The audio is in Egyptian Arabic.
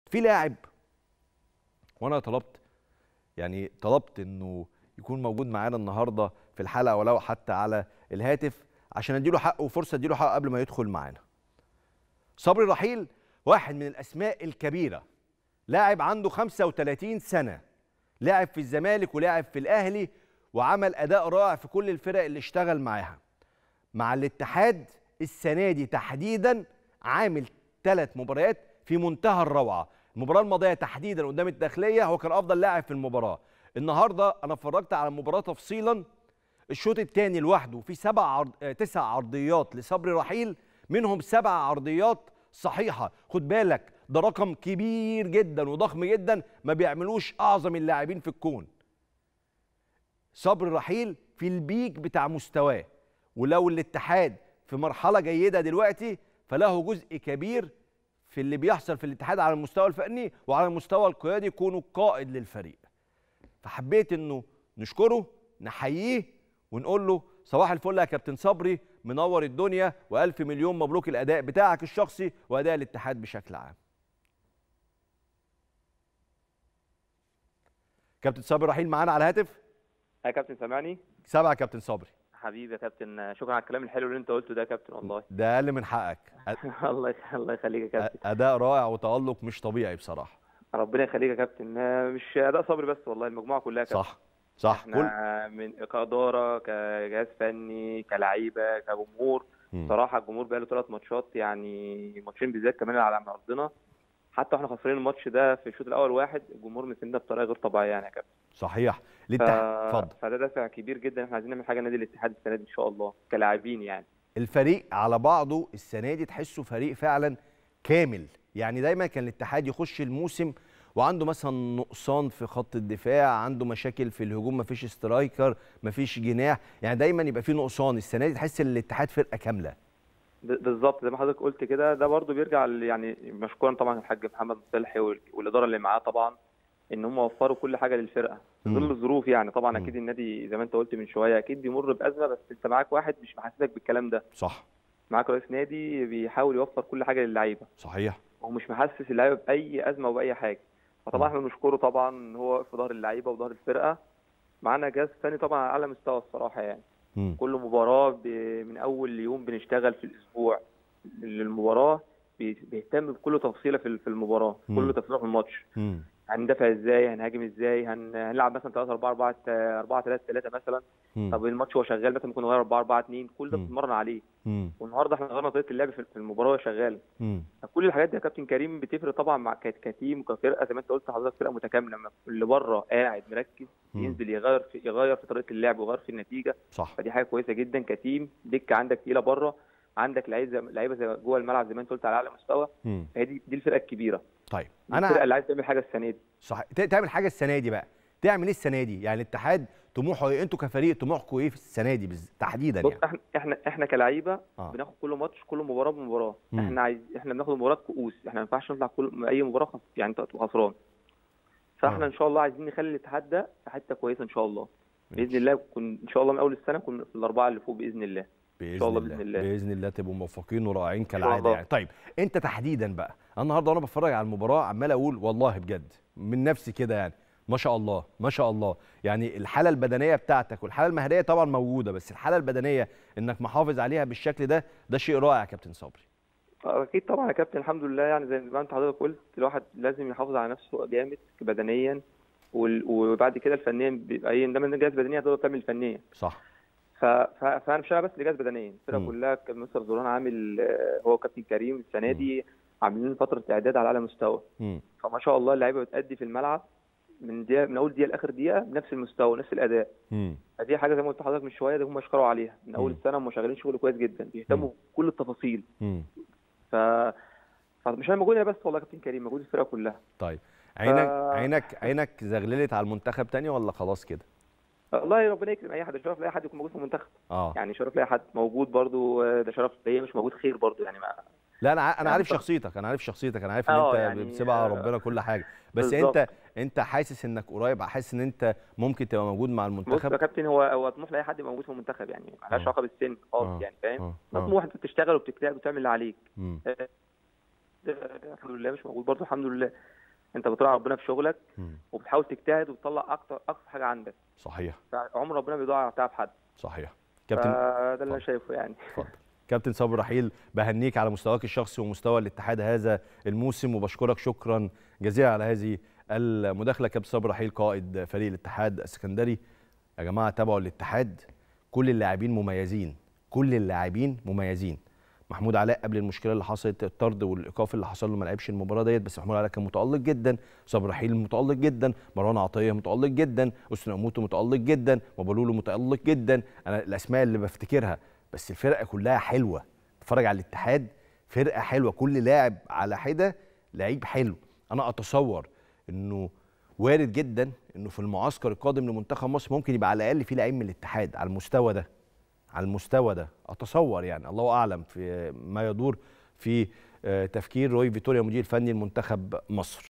في لاعب وانا طلبت يعني طلبت انه يكون موجود معانا النهارده في الحلقه ولو حتى على الهاتف عشان اديله حقه وفرصه اديله حقه قبل ما يدخل معانا. صبري رحيل واحد من الاسماء الكبيره لاعب عنده 35 سنه لاعب في الزمالك ولاعب في الاهلي وعمل اداء رائع في كل الفرق اللي اشتغل معاها. مع الاتحاد السنه دي تحديدا عامل ثلاث مباريات في منتهى الروعه المباراه الماضيه تحديدا قدام الداخليه هو كان افضل لاعب في المباراه النهارده انا اتفرجت على المباراه تفصيلا الشوط الثاني لوحده في سبع عرض... آه، تسع عرضيات لصبري رحيل منهم سبع عرضيات صحيحه خد بالك ده رقم كبير جدا وضخم جدا ما بيعملوش اعظم اللاعبين في الكون صبري رحيل في البيك بتاع مستواه ولو الاتحاد في مرحله جيده دلوقتي فله جزء كبير في اللي بيحصل في الاتحاد على المستوى الفني وعلى المستوى القيادي يكونوا قائد للفريق فحبيت انه نشكره نحييه ونقول له صباح الفل يا كابتن صبري منور الدنيا والف مليون مبروك الاداء بتاعك الشخصي واداء الاتحاد بشكل عام كابتن صبري رحيل معانا على الهاتف يا كابتن سامعني سبعة كابتن صبري حبيبي يا كابتن شكرا على الكلام الحلو اللي انت قلته ده يا كابتن والله ده اقل من حقك الله يخ- الله يخليك يا كابتن اداء رائع وتالق مش طبيعي بصراحه ربنا يخليك يا كابتن آه، مش اداء صبري بس والله المجموعه كلها يا كابتن صح صح كل احنا من كاداره كجهاز فني كلعيبه كجمهور مم. صراحه الجمهور بقى له ثلاث ماتشات يعني ماتشين بالذات كمان على ارضنا حتى واحنا خسرانين الماتش ده في الشوط الاول واحد الجمهور مساندنا بطريقه غير طبيعيه يعني يا كابتن صحيح ف... الاتحاد اتفضل فده دافع كبير جدا احنا عايزين نعمل حاجه نادي الاتحاد السنه دي ان شاء الله كلاعبين يعني الفريق على بعضه السنه دي تحسه فريق فعلا كامل يعني دايما كان الاتحاد يخش الموسم وعنده مثلا نقصان في خط الدفاع عنده مشاكل في الهجوم مفيش سترايكر مفيش جناح يعني دايما يبقى في نقصان السنه دي تحس ان الاتحاد فرقه كامله ب- بالظبط زي ما حضرتك قلت كده ده برضو بيرجع ل- يعني مشكورا طبعا الحاج محمد مصلحي وال- والاداره اللي معاه طبعا ان هم وفروا كل حاجه للفرقه في ظل مم. الظروف يعني طبعا مم. اكيد النادي زي ما انت قلت من شويه اكيد بيمر بازمه بس انت معاك واحد مش محسسك بالكلام ده صح معاك رئيس نادي بيحاول يوفر كل حاجه للعيبه صحيح ومش محسس اللعيبه باي ازمه وباي حاجه فطبعا احنا بنشكره طبعا ان هو واقف في ظهر اللعيبه وظهر الفرقه معانا جهاز فني طبعا على اعلى مستوى الصراحه يعني مم. كل مباراة ب... من أول يوم بنشتغل في الأسبوع للمباراة بي- بيهتم بكل تفصيلة في في المباراة مم. كل تفصيلة في الماتش مم. هندافع ازاي هنهاجم ازاي هن... هنلعب مثلا 3 4 4 4 3 3 مثلا مم. طب الماتش هو شغال مثلا ممكن نغير 4 4 2 كل ده مم. بنتمرن عليه مم. والنهارده احنا غيرنا طريقه اللعب في في المباراه وهي شغاله مم. كل الحاجات دي يا كابتن كريم بتفرق طبعا مع ك- كتيم وكفرقه زي ما انت قلت حضرتك فرقه متكامله لما اللي بره قاعد مركز مم. ينزل يغير في يغير في طريقه اللعب ويغير في النتيجه صح فدي حاجه كويسه جدا كتيم دكه عندك تقيله بره عندك لعيبه زي لعيبه زي جوه الملعب زي ما انت قلت على اعلى مستوى مم. فهي دي دي الفرقه الكبيره طيب دي الفرقه انا اللي عايز تعمل حاجه السنه دي صح ت- تعمل حاجه السنه دي بقى تعمل ايه السنه دي يعني الاتحاد طموحه ايه انتوا كفريق طموحكم ايه في السنه دي بز... تحديدا بص يعني احنا احنا احنا كلعيبه آه. بناخد كل ماتش كل مباراه بمباراه مم. احنا عايز احنا بناخد مباراه كؤوس احنا ما ينفعش نطلع كل اي مباراه خس... يعني انت تبقى خسران فاحنا آه. ان شاء الله عايزين نخلي الاتحاد ده في حته كويسه ان شاء الله باذن ماشي. الله كن ان شاء الله من اول السنه كنا في الاربعه اللي فوق باذن الله باذن شاء الله الله بإذن الله. باذن الله تبقوا موفقين ورائعين شاء كالعاده الله. يعني طيب انت تحديدا بقى أنا النهارده وانا بتفرج على المباراه عمال اقول والله بجد من نفسي كده يعني ما شاء الله ما شاء الله يعني الحاله البدنيه بتاعتك والحاله المهريه طبعا موجوده بس الحاله البدنيه انك محافظ عليها بالشكل ده ده شيء رائع يا كابتن صبري اكيد طبعا يا كابتن الحمد لله يعني زي ما انت حضرتك قلت الواحد لازم يحافظ على نفسه جامد بدنيا وال- وبعد كده الفنيا بيبقى ايه ده من جهاز بدنيا تقدر تعمل فنيا صح ف... ف... فانا مش أنا بس لجهاز بدنيا الفرقه مم. كلها كان مستر زوران عامل آه، هو كابتن كريم السنه دي عاملين فتره اعداد على اعلى مستوى مم. فما شاء الله اللعيبه بتأدي في الملعب من دقيقه من اول دقيقه لاخر دقيقه بنفس المستوى نفس الاداء مم. فدي حاجه زي ما قلت لحضرتك من شويه ده هم يشكروا عليها من اول مم. السنه هم شغالين شغل كويس جدا بيهتموا بكل التفاصيل مم. ف فمش انا موجود انا بس والله يا كابتن كريم موجود الفرقه كلها طيب عينك ف- عينك عينك زغللت على المنتخب تاني ولا خلاص كده والله ربنا يكرم اي حد شرف لاي حد يكون موجود في المنتخب اه يعني شرف لاي حد موجود برضو آه، ده شرف ليا مش موجود خير برضو يعني ما لا انا ع- انا يعني عارف طب- شخصيتك انا عارف شخصيتك انا عارف ان آه، انت يعني، بتسيبها على آه، ربنا كل حاجه بس بالظبط. انت انت حاسس انك قريب حاسس ان انت ممكن تبقى موجود مع بص يا المنتخب كابتن هو هو طموح لاي حد موجود في المنتخب يعني مالهاش آه. علاقه بالسن آه. خالص يعني فاهم اه ده اه طموح انت بتشتغل وبتجتهد وبتعمل اللي عليك مم. آه، الحمد لله مش موجود برضه الحمد لله انت بتراعي ربنا في شغلك مم. وبتحاول تجتهد وتطلع اكتر اقصى حاجه عندك صحيح فعمر ربنا بيضيع تعب حد صحيح كابتن فده اللي انا اتفضل. شايفه يعني اتفضل كابتن صبري رحيل بهنيك على مستواك الشخصي ومستوى الاتحاد هذا الموسم وبشكرك شكرا جزيلا على هذه المداخله كابتن صبري رحيل قائد فريق الاتحاد السكندري يا جماعه تابعوا الاتحاد كل اللاعبين مميزين كل اللاعبين مميزين محمود علاء قبل المشكله اللي حصلت الطرد والايقاف اللي حصل له ما لعبش المباراه ديت بس محمود علاء كان متالق جدا صبري رحيل متالق جدا مروان عطيه متالق جدا اسن اموتو متالق جدا مبولولو متالق جدا انا الاسماء اللي بفتكرها بس الفرقه كلها حلوه اتفرج على الاتحاد فرقه حلوه كل لاعب على حده لعيب حلو انا اتصور انه وارد جدا انه في المعسكر القادم لمنتخب مصر ممكن يبقى على الاقل في لعيب من الاتحاد على المستوى ده على المستوى ده اتصور يعني الله اعلم في ما يدور في آه، تفكير روي فيتوريا مدير فني لمنتخب مصر